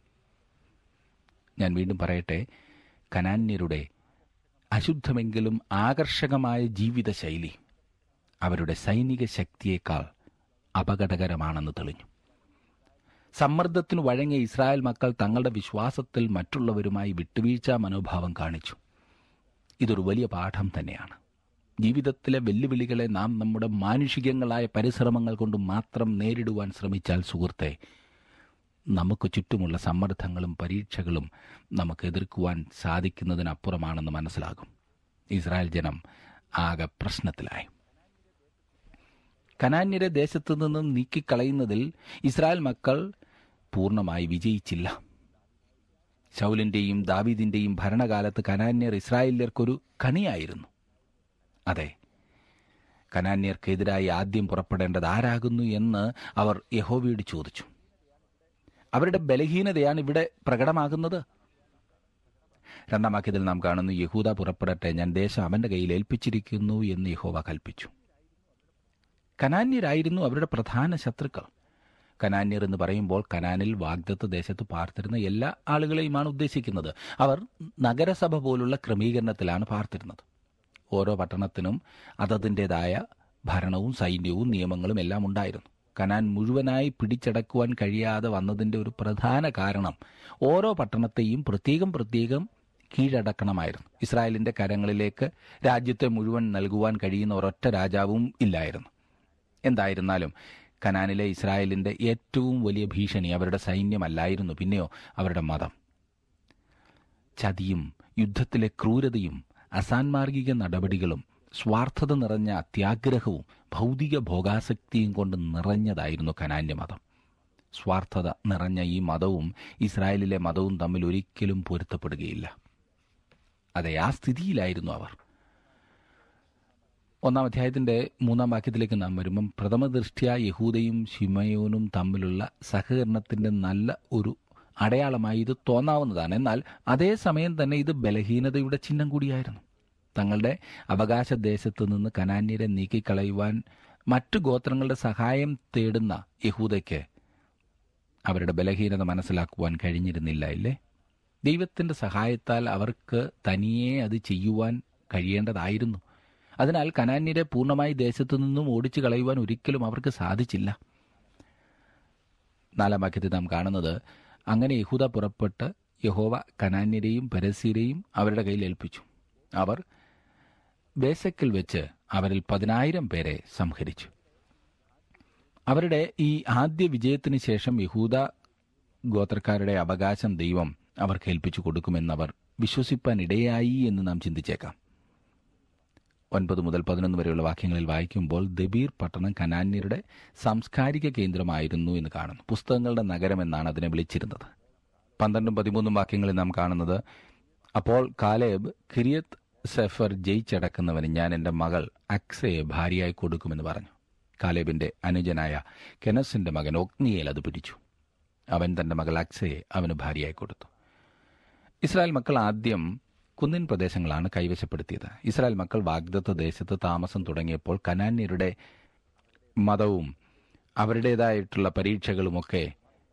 ഞാൻ വീണ്ടും പറയട്ടെ കനാന്യരുടെ അശുദ്ധമെങ്കിലും ആകർഷകമായ ജീവിത ശൈലി അവരുടെ സൈനിക ശക്തിയേക്കാൾ അപകടകരമാണെന്ന് തെളിഞ്ഞു സമ്മർദ്ദത്തിന് വഴങ്ങിയ ഇസ്രായേൽ മക്കൾ തങ്ങളുടെ വിശ്വാസത്തിൽ മറ്റുള്ളവരുമായി വിട്ടുവീഴ്ച മനോഭാവം കാണിച്ചു ഇതൊരു വലിയ പാഠം തന്നെയാണ് ജീവിതത്തിലെ വെല്ലുവിളികളെ നാം നമ്മുടെ മാനുഷികങ്ങളായ പരിശ്രമങ്ങൾ കൊണ്ട് മാത്രം നേരിടുവാൻ ശ്രമിച്ചാൽ സുഹൃത്തെ നമുക്ക് ചുറ്റുമുള്ള സമ്മർദ്ദങ്ങളും പരീക്ഷകളും നമുക്ക് എതിർക്കുവാൻ സാധിക്കുന്നതിനപ്പുറമാണെന്ന് മനസ്സിലാകും ഇസ്രായേൽ ജനം ആകെ പ്രശ്നത്തിലായി കനാന്യരെ ദേശത്തു നിന്നും നീക്കിക്കളയുന്നതിൽ ഇസ്രായേൽ മക്കൾ പൂർണ്ണമായി വിജയിച്ചില്ല ശൗലിന്റെയും ദാവീദിന്റെയും ഭരണകാലത്ത് കനാന്യർ ഇസ്രായേല്യർക്കൊരു കണിയായിരുന്നു അതെ കനാന്യർക്കെതിരായി ആദ്യം പുറപ്പെടേണ്ടത് ആരാകുന്നു എന്ന് അവർ യഹോവയോട് ചോദിച്ചു അവരുടെ ബലഹീനതയാണ് ഇവിടെ പ്രകടമാകുന്നത് രണ്ടാം വാക്യത്തിൽ നാം കാണുന്നു യഹൂദ പുറപ്പെടട്ടെ ഞാൻ ദേശം അവന്റെ കയ്യിൽ ഏൽപ്പിച്ചിരിക്കുന്നു എന്ന് യഹോവ കൽപ്പിച്ചു കനാന്യരായിരുന്നു അവരുടെ പ്രധാന ശത്രുക്കൾ കനാന്യർ എന്ന് പറയുമ്പോൾ കനാനിൽ വാഗ്ദത്ത ദേശത്ത് പാർത്തിരുന്ന എല്ലാ ആളുകളെയുമാണ് ഉദ്ദേശിക്കുന്നത് അവർ നഗരസഭ പോലുള്ള ക്രമീകരണത്തിലാണ് പാർത്തിരുന്നത് ഓരോ പട്ടണത്തിനും അതതിൻ്റെതായ ഭരണവും സൈന്യവും നിയമങ്ങളും എല്ലാം ഉണ്ടായിരുന്നു കനാൻ മുഴുവനായി പിടിച്ചടക്കുവാൻ കഴിയാതെ വന്നതിൻ്റെ ഒരു പ്രധാന കാരണം ഓരോ പട്ടണത്തെയും പ്രത്യേകം പ്രത്യേകം കീഴടക്കണമായിരുന്നു ഇസ്രായേലിന്റെ കരങ്ങളിലേക്ക് രാജ്യത്തെ മുഴുവൻ നൽകുവാൻ കഴിയുന്ന ഒരൊറ്റ രാജാവും ഇല്ലായിരുന്നു എന്തായിരുന്നാലും കനാനിലെ ഇസ്രായേലിന്റെ ഏറ്റവും വലിയ ഭീഷണി അവരുടെ സൈന്യമല്ലായിരുന്നു പിന്നെയോ അവരുടെ മതം ചതിയും യുദ്ധത്തിലെ ക്രൂരതയും അസാൻമാർഗിക നടപടികളും സ്വാർത്ഥത നിറഞ്ഞ അത്യാഗ്രഹവും ഭൗതിക ഭോഗാസക്തിയും കൊണ്ട് നിറഞ്ഞതായിരുന്നു കനാന്യ മതം സ്വാർത്ഥത നിറഞ്ഞ ഈ മതവും ഇസ്രായേലിലെ മതവും തമ്മിൽ ഒരിക്കലും പൊരുത്തപ്പെടുകയില്ല അതെ ആ സ്ഥിതിയിലായിരുന്നു അവർ ഒന്നാം അധ്യായത്തിന്റെ മൂന്നാം വാക്യത്തിലേക്ക് നാം വരുമ്പം പ്രഥമ ദൃഷ്ട്യ യഹൂദയും ഷിമയോനും തമ്മിലുള്ള സഹകരണത്തിന്റെ നല്ല ഒരു അടയാളമായി ഇത് തോന്നാവുന്നതാണ് എന്നാൽ അതേസമയം തന്നെ ഇത് ബലഹീനതയുടെ ചിഹ്നം കൂടിയായിരുന്നു തങ്ങളുടെ അവകാശ ദേശത്തു നിന്ന് കനാന്യരെ നീക്കിക്കളയുവാൻ മറ്റു ഗോത്രങ്ങളുടെ സഹായം തേടുന്ന യഹൂദയ്ക്ക് അവരുടെ ബലഹീനത മനസ്സിലാക്കുവാൻ കഴിഞ്ഞിരുന്നില്ല ഇല്ലേ ദൈവത്തിന്റെ സഹായത്താൽ അവർക്ക് തനിയെ അത് ചെയ്യുവാൻ കഴിയേണ്ടതായിരുന്നു അതിനാൽ കനാന്യരെ പൂർണ്ണമായി ദേശത്തു നിന്നും ഓടിച്ചു കളയുവാൻ ഒരിക്കലും അവർക്ക് സാധിച്ചില്ല നാലാം വാക്യത്തിൽ നാം കാണുന്നത് അങ്ങനെ യഹൂദ പുറപ്പെട്ട് യഹോവ കനാന്യരെയും പരസ്യരെയും അവരുടെ കയ്യിൽ ഏൽപ്പിച്ചു അവർ ബേസക്കിൽ വെച്ച് അവരിൽ പതിനായിരം പേരെ സംഹരിച്ചു അവരുടെ ഈ ആദ്യ വിജയത്തിന് ശേഷം യഹൂദ ഗോത്രക്കാരുടെ അവകാശം ദൈവം അവർക്ക് ഏൽപ്പിച്ചു കൊടുക്കുമെന്നവർ വിശ്വസിപ്പാൻ ഇടയായി എന്ന് നാം ചിന്തിച്ചേക്കാം ഒൻപത് മുതൽ പതിനൊന്ന് വരെയുള്ള വാക്യങ്ങളിൽ വായിക്കുമ്പോൾ ദബീർ പട്ടണം കനാന്യരുടെ സാംസ്കാരിക കേന്ദ്രമായിരുന്നു എന്ന് കാണുന്നു പുസ്തകങ്ങളുടെ നഗരം എന്നാണ് അതിനെ വിളിച്ചിരുന്നത് പന്ത്രണ്ടും പതിമൂന്നും വാക്യങ്ങളിൽ നാം കാണുന്നത് അപ്പോൾ കാലേബ് കിരിയത്ത് സെഫർ ജയിച്ചടക്കുന്നവന് ഞാൻ എൻ്റെ മകൾ അക്സയെ ഭാര്യയായി കൊടുക്കുമെന്ന് പറഞ്ഞു കാലേബിന്റെ അനുജനായ കെനസിന്റെ മകൻ ഒഗ്നിയേൽ അത് പിടിച്ചു അവൻ തന്റെ മകൾ അക്സയെ അവന് ഭാര്യയായി കൊടുത്തു ഇസ്രായേൽ മക്കൾ ആദ്യം കുന്നിൻ പ്രദേശങ്ങളാണ് കൈവശപ്പെടുത്തിയത് ഇസ്രായേൽ മക്കൾ വാഗ്ദത്ത ദേശത്ത് താമസം തുടങ്ങിയപ്പോൾ കനാന്യരുടെ മതവും അവരുടേതായിട്ടുള്ള പരീക്ഷകളുമൊക്കെ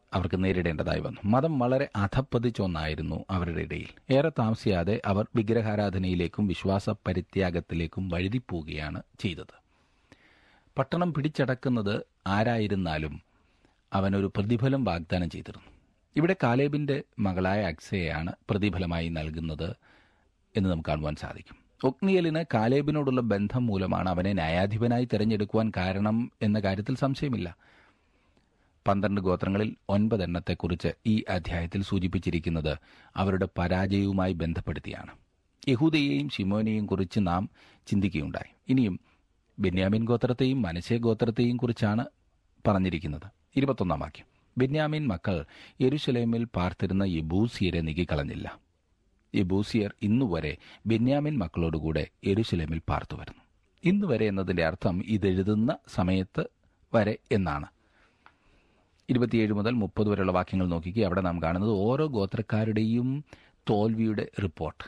അവർക്ക് നേരിടേണ്ടതായി വന്നു മതം വളരെ അധപ്പതിച്ച ഒന്നായിരുന്നു അവരുടെ ഇടയിൽ ഏറെ താമസിയാതെ അവർ വിഗ്രഹാരാധനയിലേക്കും വിശ്വാസ പരിത്യാഗത്തിലേക്കും വഴുതിപ്പോവുകയാണ് ചെയ്തത് പട്ടണം പിടിച്ചടക്കുന്നത് ആരായിരുന്നാലും അവനൊരു പ്രതിഫലം വാഗ്ദാനം ചെയ്തിരുന്നു ഇവിടെ കാലേബിന്റെ മകളായ അക്സയെയാണ് പ്രതിഫലമായി നൽകുന്നത് എന്ന് നമുക്ക് കാണുവാൻ സാധിക്കും ഒക്നിയലിന് കാലേബിനോടുള്ള ബന്ധം മൂലമാണ് അവനെ ന്യായാധിപനായി തിരഞ്ഞെടുക്കുവാൻ കാരണം എന്ന കാര്യത്തിൽ സംശയമില്ല പന്ത്രണ്ട് ഗോത്രങ്ങളിൽ ഒൻപതെണ്ണത്തെക്കുറിച്ച് ഈ അധ്യായത്തിൽ സൂചിപ്പിച്ചിരിക്കുന്നത് അവരുടെ പരാജയവുമായി ബന്ധപ്പെടുത്തിയാണ് യഹൂദയെയും ഷിമോനെയും കുറിച്ച് നാം ചിന്തിക്കുകയുണ്ടായി ഇനിയും ബെന്യാമിൻ ഗോത്രത്തെയും മനശേ ഗോത്രത്തെയും കുറിച്ചാണ് പറഞ്ഞിരിക്കുന്നത് ഇരുപത്തൊന്നാം വാക്യം ബെന്യാമിൻ മക്കൾ യെരുശലേമിൽ പാർത്തിരുന്ന യബൂസിയരെ നീക്കിക്കളഞ്ഞില്ല യബൂസിയർ ഇന്നുവരെ ബെന്യാമിൻ മക്കളോടുകൂടെ യെരുശലേമിൽ പാർത്തു വരുന്നു ഇന്നുവരെ എന്നതിന്റെ അർത്ഥം ഇതെഴുതുന്ന സമയത്ത് വരെ എന്നാണ് ഇരുപത്തിയേഴ് മുതൽ മുപ്പത് വരെയുള്ള വാക്യങ്ങൾ നോക്കിക്കുക അവിടെ നാം കാണുന്നത് ഓരോ ഗോത്രക്കാരുടെയും തോൽവിയുടെ റിപ്പോർട്ട്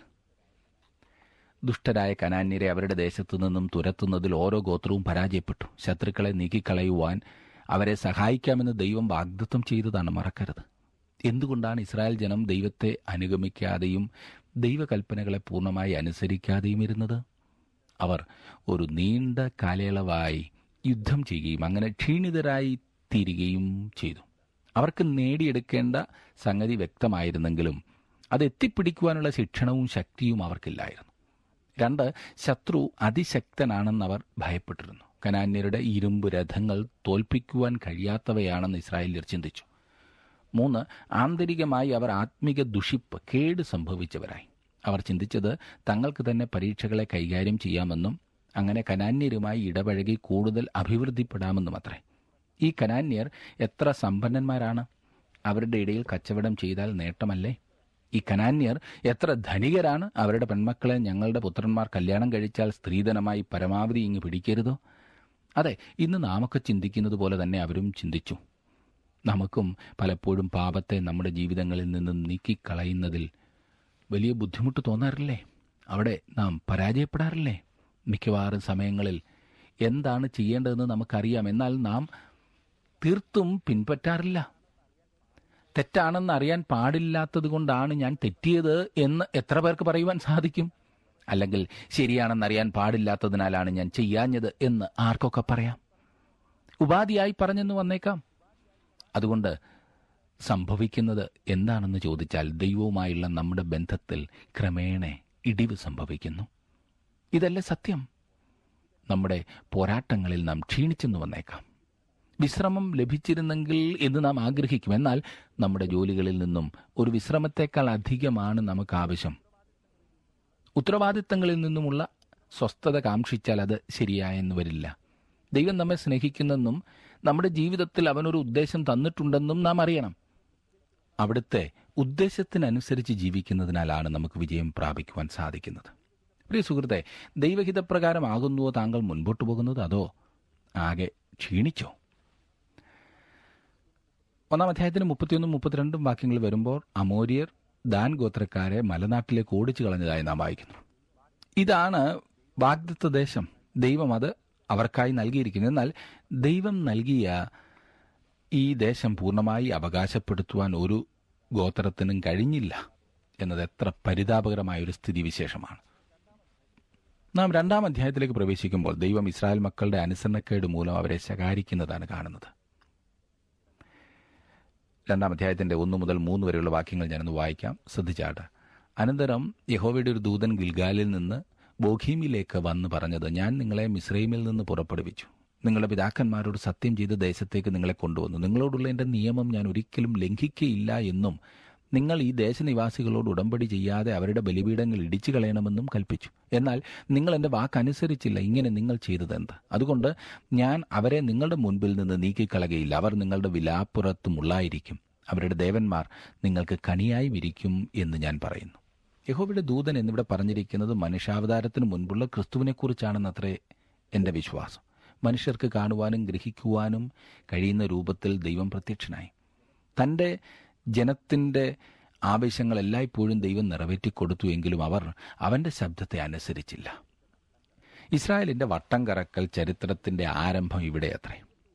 ദുഷ്ടരായ കനാന്യരെ അവരുടെ ദേശത്തു നിന്നും തുരത്തുന്നതിൽ ഓരോ ഗോത്രവും പരാജയപ്പെട്ടു ശത്രുക്കളെ നീക്കിക്കളയുവാൻ അവരെ സഹായിക്കാമെന്ന് ദൈവം വാഗ്ദത്വം ചെയ്തതാണ് മറക്കരുത് എന്തുകൊണ്ടാണ് ഇസ്രായേൽ ജനം ദൈവത്തെ അനുഗമിക്കാതെയും ദൈവകൽപ്പനകളെ പൂർണ്ണമായി അനുസരിക്കാതെയും ഇരുന്നത് അവർ ഒരു നീണ്ട കാലയളവായി യുദ്ധം ചെയ്യുകയും അങ്ങനെ ക്ഷീണിതരായി തീരുകയും ചെയ്തു അവർക്ക് നേടിയെടുക്കേണ്ട സംഗതി വ്യക്തമായിരുന്നെങ്കിലും അത് എത്തിപ്പിടിക്കുവാനുള്ള ശിക്ഷണവും ശക്തിയും അവർക്കില്ലായിരുന്നു രണ്ട് ശത്രു അതിശക്തനാണെന്ന് അവർ ഭയപ്പെട്ടിരുന്നു കനാന്യരുടെ ഇരുമ്പ് രഥങ്ങൾ തോൽപ്പിക്കുവാൻ കഴിയാത്തവയാണെന്ന് ഇസ്രായേലിയർ ചിന്തിച്ചു മൂന്ന് ആന്തരികമായി അവർ ആത്മിക ദുഷിപ്പ് കേട് സംഭവിച്ചവരായി അവർ ചിന്തിച്ചത് തങ്ങൾക്ക് തന്നെ പരീക്ഷകളെ കൈകാര്യം ചെയ്യാമെന്നും അങ്ങനെ കനാന്യരുമായി ഇടപഴകി കൂടുതൽ അഭിവൃദ്ധിപ്പെടാമെന്നും അത്രേ ഈ കനാന്യർ എത്ര സമ്പന്നന്മാരാണ് അവരുടെ ഇടയിൽ കച്ചവടം ചെയ്താൽ നേട്ടമല്ലേ ഈ കനാന്യർ എത്ര ധനികരാണ് അവരുടെ പെൺമക്കളെ ഞങ്ങളുടെ പുത്രന്മാർ കല്യാണം കഴിച്ചാൽ സ്ത്രീധനമായി പരമാവധി ഇങ്ങ് പിടിക്കരുതോ അതെ ഇന്ന് നാമൊക്കെ ചിന്തിക്കുന്നത് പോലെ തന്നെ അവരും ചിന്തിച്ചു നമുക്കും പലപ്പോഴും പാപത്തെ നമ്മുടെ ജീവിതങ്ങളിൽ നിന്നും നീക്കിക്കളയുന്നതിൽ വലിയ ബുദ്ധിമുട്ട് തോന്നാറില്ലേ അവിടെ നാം പരാജയപ്പെടാറില്ലേ മിക്കവാറും സമയങ്ങളിൽ എന്താണ് ചെയ്യേണ്ടതെന്ന് നമുക്കറിയാം എന്നാൽ നാം തീർത്തും പിൻപറ്റാറില്ല തെറ്റാണെന്ന് അറിയാൻ പാടില്ലാത്തത് കൊണ്ടാണ് ഞാൻ തെറ്റിയത് എന്ന് എത്ര പേർക്ക് പറയുവാൻ സാധിക്കും അല്ലെങ്കിൽ ശരിയാണെന്നറിയാൻ പാടില്ലാത്തതിനാലാണ് ഞാൻ ചെയ്യാഞ്ഞത് എന്ന് ആർക്കൊക്കെ പറയാം ഉപാധിയായി പറഞ്ഞെന്ന് വന്നേക്കാം അതുകൊണ്ട് സംഭവിക്കുന്നത് എന്താണെന്ന് ചോദിച്ചാൽ ദൈവവുമായുള്ള നമ്മുടെ ബന്ധത്തിൽ ക്രമേണ ഇടിവ് സംഭവിക്കുന്നു ഇതല്ലേ സത്യം നമ്മുടെ പോരാട്ടങ്ങളിൽ നാം ക്ഷീണിച്ചെന്ന് വന്നേക്കാം വിശ്രമം ലഭിച്ചിരുന്നെങ്കിൽ എന്ന് നാം ആഗ്രഹിക്കും എന്നാൽ നമ്മുടെ ജോലികളിൽ നിന്നും ഒരു വിശ്രമത്തെക്കാൾ അധികമാണ് നമുക്ക് ആവശ്യം ഉത്തരവാദിത്തങ്ങളിൽ നിന്നുമുള്ള സ്വസ്ഥത കാക്ഷിച്ചാൽ അത് ശരിയായെന്ന് വരില്ല ദൈവം നമ്മെ സ്നേഹിക്കുന്നെന്നും നമ്മുടെ ജീവിതത്തിൽ അവനൊരു ഉദ്ദേശം തന്നിട്ടുണ്ടെന്നും നാം അറിയണം അവിടുത്തെ ഉദ്ദേശത്തിനനുസരിച്ച് ജീവിക്കുന്നതിനാലാണ് നമുക്ക് വിജയം പ്രാപിക്കുവാൻ സാധിക്കുന്നത് പ്രിയ സുഹൃത്തെ ദൈവഹിതപ്രകാരമാകുന്നുവോ താങ്കൾ മുൻപോട്ട് പോകുന്നത് അതോ ആകെ ക്ഷീണിച്ചോ ഒന്നാം അധ്യായത്തിന് മുപ്പത്തിയൊന്നും മുപ്പത്തിരണ്ടും വാക്യങ്ങൾ വരുമ്പോൾ അമോരിയർ ദാൻ ഗോത്രക്കാരെ മലനാട്ടിലേക്ക് ഓടിച്ചു കളഞ്ഞതായി നാം വായിക്കുന്നു ഇതാണ് വാഗ്ദത്ത ദേശം ദൈവം അത് അവർക്കായി നൽകിയിരിക്കുന്നത് എന്നാൽ ദൈവം നൽകിയ ഈ ദേശം പൂർണ്ണമായി അവകാശപ്പെടുത്തുവാൻ ഒരു ഗോത്രത്തിനും കഴിഞ്ഞില്ല എന്നത് എത്ര പരിതാപകരമായ ഒരു സ്ഥിതിവിശേഷമാണ് നാം രണ്ടാം അധ്യായത്തിലേക്ക് പ്രവേശിക്കുമ്പോൾ ദൈവം ഇസ്രായേൽ മക്കളുടെ അനുസരണക്കേട് മൂലം അവരെ ശകാരിക്കുന്നതാണ് കാണുന്നത് രണ്ടാം അധ്യായത്തിന്റെ ഒന്ന് മുതൽ മൂന്ന് വരെയുള്ള വാക്യങ്ങൾ ഞാനൊന്ന് വായിക്കാം ശ്രദ്ധിച്ചാട്ട് അനന്തരം യഹോവയുടെ ഒരു ദൂതൻ ഗിൽഗാലിൽ നിന്ന് ബോഖീമിലേക്ക് വന്ന് പറഞ്ഞത് ഞാൻ നിങ്ങളെ മിസ്രൈമിൽ നിന്ന് പുറപ്പെടുവിച്ചു നിങ്ങളുടെ പിതാക്കന്മാരോട് സത്യം ചെയ്ത ദേശത്തേക്ക് നിങ്ങളെ കൊണ്ടുവന്നു നിങ്ങളോടുള്ള എന്റെ നിയമം ഞാൻ ഒരിക്കലും ലംഘിക്കയില്ല എന്നും നിങ്ങൾ ഈ ദേശനിവാസികളോട് ഉടമ്പടി ചെയ്യാതെ അവരുടെ ബലിപീഠങ്ങൾ ഇടിച്ചു കളയണമെന്നും കൽപ്പിച്ചു എന്നാൽ നിങ്ങൾ എന്റെ വാക്കനുസരിച്ചില്ല ഇങ്ങനെ നിങ്ങൾ ചെയ്തതെന്ത് അതുകൊണ്ട് ഞാൻ അവരെ നിങ്ങളുടെ മുൻപിൽ നിന്ന് നീക്കിക്കളകയില്ല അവർ നിങ്ങളുടെ വിലാപ്പുറത്തും ഉള്ളായിരിക്കും അവരുടെ ദേവന്മാർ നിങ്ങൾക്ക് കണിയായി വിരിക്കും എന്ന് ഞാൻ പറയുന്നു യഹോവയുടെ ദൂതൻ എന്നിവിടെ പറഞ്ഞിരിക്കുന്നത് മനുഷ്യാവതാരത്തിന് മുൻപുള്ള ക്രിസ്തുവിനെക്കുറിച്ചാണെന്നത്രേ എന്റെ വിശ്വാസം മനുഷ്യർക്ക് കാണുവാനും ഗ്രഹിക്കുവാനും കഴിയുന്ന രൂപത്തിൽ ദൈവം പ്രത്യക്ഷനായി തന്റെ ജനത്തിന്റെ ആവശ്യങ്ങൾ എല്ലായ്പ്പോഴും ദൈവം നിറവേറ്റിക്കൊടുത്തു എങ്കിലും അവർ അവന്റെ ശബ്ദത്തെ അനുസരിച്ചില്ല ഇസ്രായേലിന്റെ വട്ടം കറക്കൽ ചരിത്രത്തിന്റെ ആരംഭം ഇവിടെ അത്രേ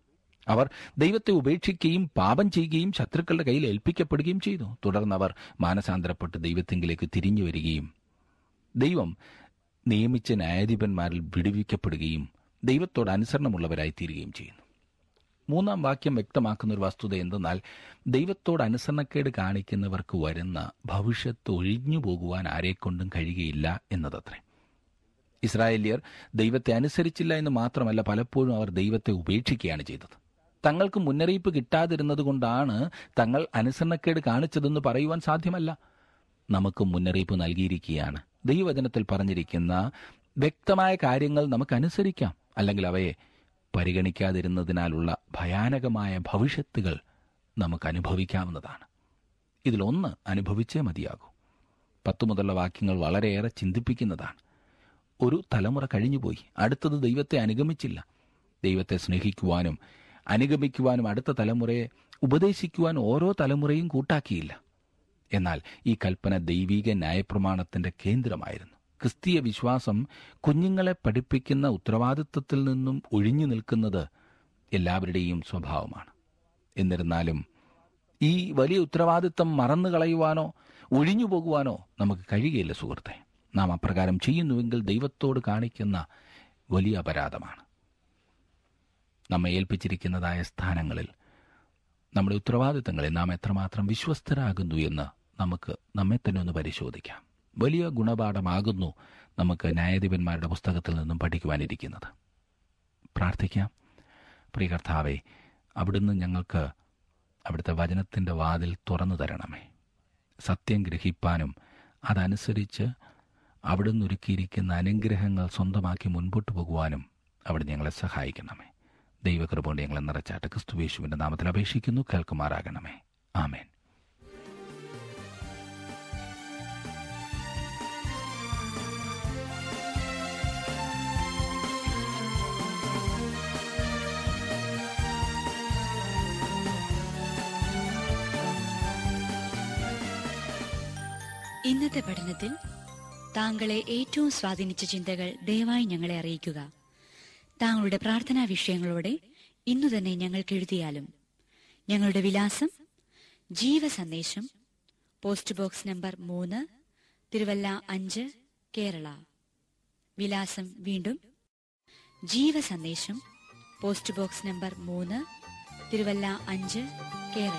അവർ ദൈവത്തെ ഉപേക്ഷിക്കുകയും പാപം ചെയ്യുകയും ശത്രുക്കളുടെ കയ്യിൽ ഏൽപ്പിക്കപ്പെടുകയും ചെയ്തു തുടർന്ന് അവർ മാനസാന്തരപ്പെട്ട് ദൈവത്തെങ്കിലേക്ക് തിരിഞ്ഞു വരികയും ദൈവം നിയമിച്ച ന്യായാധിപന്മാരിൽ വിടുവിക്കപ്പെടുകയും ദൈവത്തോട് അനുസരണമുള്ളവരായി തീരുകയും ചെയ്യുന്നു മൂന്നാം വാക്യം വ്യക്തമാക്കുന്ന ഒരു വസ്തുത എന്തെന്നാൽ ദൈവത്തോട് അനുസരണക്കേട് കാണിക്കുന്നവർക്ക് വരുന്ന ഭവിഷ്യത്ത് ഒഴിഞ്ഞു പോകുവാൻ ആരെക്കൊണ്ടും കഴിയുകയില്ല എന്നതത്രേ ഇസ്രായേലിയർ ദൈവത്തെ അനുസരിച്ചില്ല എന്ന് മാത്രമല്ല പലപ്പോഴും അവർ ദൈവത്തെ ഉപേക്ഷിക്കുകയാണ് ചെയ്തത് തങ്ങൾക്ക് മുന്നറിയിപ്പ് കിട്ടാതിരുന്നത് കൊണ്ടാണ് തങ്ങൾ അനുസരണക്കേട് കാണിച്ചതെന്ന് പറയുവാൻ സാധ്യമല്ല നമുക്ക് മുന്നറിയിപ്പ് നൽകിയിരിക്കുകയാണ് ദൈവവചനത്തിൽ പറഞ്ഞിരിക്കുന്ന വ്യക്തമായ കാര്യങ്ങൾ നമുക്ക് അനുസരിക്കാം അല്ലെങ്കിൽ അവയെ പരിഗണിക്കാതിരുന്നതിനാലുള്ള ഭയാനകമായ ഭവിഷ്യത്തുകൾ നമുക്ക് അനുഭവിക്കാവുന്നതാണ് ഇതിലൊന്ന് അനുഭവിച്ചേ മതിയാകൂ പത്തു മുതലുള്ള വാക്യങ്ങൾ വളരെയേറെ ചിന്തിപ്പിക്കുന്നതാണ് ഒരു തലമുറ കഴിഞ്ഞുപോയി അടുത്തത് ദൈവത്തെ അനുഗമിച്ചില്ല ദൈവത്തെ സ്നേഹിക്കുവാനും അനുഗമിക്കുവാനും അടുത്ത തലമുറയെ ഉപദേശിക്കുവാൻ ഓരോ തലമുറയും കൂട്ടാക്കിയില്ല എന്നാൽ ഈ കൽപ്പന ദൈവിക ന്യായപ്രമാണത്തിന്റെ കേന്ദ്രമായിരുന്നു ക്രിസ്തീയ വിശ്വാസം കുഞ്ഞുങ്ങളെ പഠിപ്പിക്കുന്ന ഉത്തരവാദിത്വത്തിൽ നിന്നും ഒഴിഞ്ഞു നിൽക്കുന്നത് എല്ലാവരുടെയും സ്വഭാവമാണ് എന്നിരുന്നാലും ഈ വലിയ ഉത്തരവാദിത്തം മറന്നു കളയുവാനോ ഒഴിഞ്ഞു പോകുവാനോ നമുക്ക് കഴിയുകയില്ല സുഹൃത്തെ നാം അപ്രകാരം ചെയ്യുന്നുവെങ്കിൽ ദൈവത്തോട് കാണിക്കുന്ന വലിയ അപരാധമാണ് നമ്മെ ഏൽപ്പിച്ചിരിക്കുന്നതായ സ്ഥാനങ്ങളിൽ നമ്മുടെ ഉത്തരവാദിത്തങ്ങളിൽ നാം എത്രമാത്രം വിശ്വസ്തരാകുന്നു എന്ന് നമുക്ക് നമ്മെ തന്നെ ഒന്ന് പരിശോധിക്കാം വലിയ ഗുണപാഠമാകുന്നു നമുക്ക് ന്യായാധിപന്മാരുടെ പുസ്തകത്തിൽ നിന്നും പഠിക്കുവാനിരിക്കുന്നത് പ്രാർത്ഥിക്കാം പ്രിയ കർത്താവെ അവിടുന്ന് ഞങ്ങൾക്ക് അവിടുത്തെ വചനത്തിൻ്റെ വാതിൽ തുറന്നു തരണമേ സത്യം ഗ്രഹിപ്പാനും അതനുസരിച്ച് അവിടുന്ന് ഒരുക്കിയിരിക്കുന്ന അനുഗ്രഹങ്ങൾ സ്വന്തമാക്കി മുൻപോട്ട് പോകുവാനും അവിടെ ഞങ്ങളെ സഹായിക്കണമേ ദൈവകൃപ കൊണ്ട് ഞങ്ങളെ നിറച്ചാട്ട് ക്രിസ്തുവേശുവിന്റെ നാമത്തിൽ അപേക്ഷിക്കുന്നു കേൾക്കുമാറാകണമേ ആമേൻ ഇന്നത്തെ പഠനത്തിൽ താങ്കളെ ഏറ്റവും സ്വാധീനിച്ച ചിന്തകൾ ദയവായി ഞങ്ങളെ അറിയിക്കുക താങ്കളുടെ പ്രാർത്ഥനാ വിഷയങ്ങളോടെ ഇന്നു തന്നെ ഞങ്ങൾക്ക് എഴുതിയാലും ഞങ്ങളുടെ വിലാസം ജീവസന്ദേശം പോസ്റ്റ് ബോക്സ് നമ്പർ മൂന്ന് തിരുവല്ല അഞ്ച് കേരള വിലാസം വീണ്ടും ജീവസന്ദേശം പോസ്റ്റ് ബോക്സ് നമ്പർ മൂന്ന് തിരുവല്ല അഞ്ച് കേരള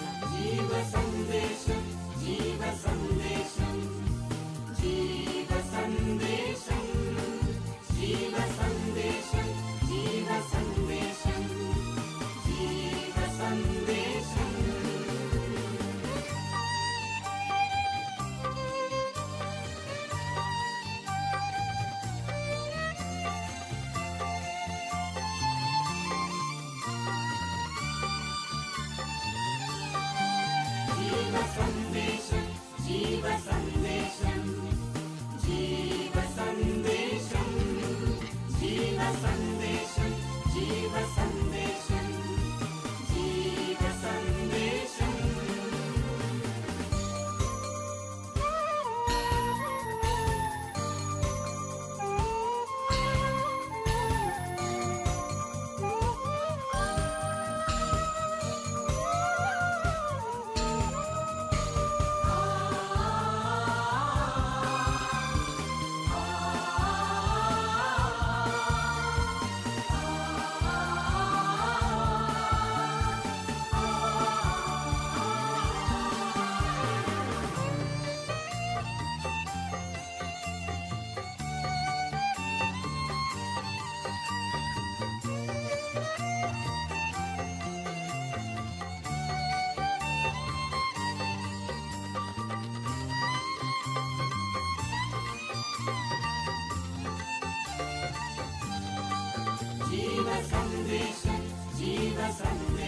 ജീവസന്ദേശം ജീവസന്ദേശം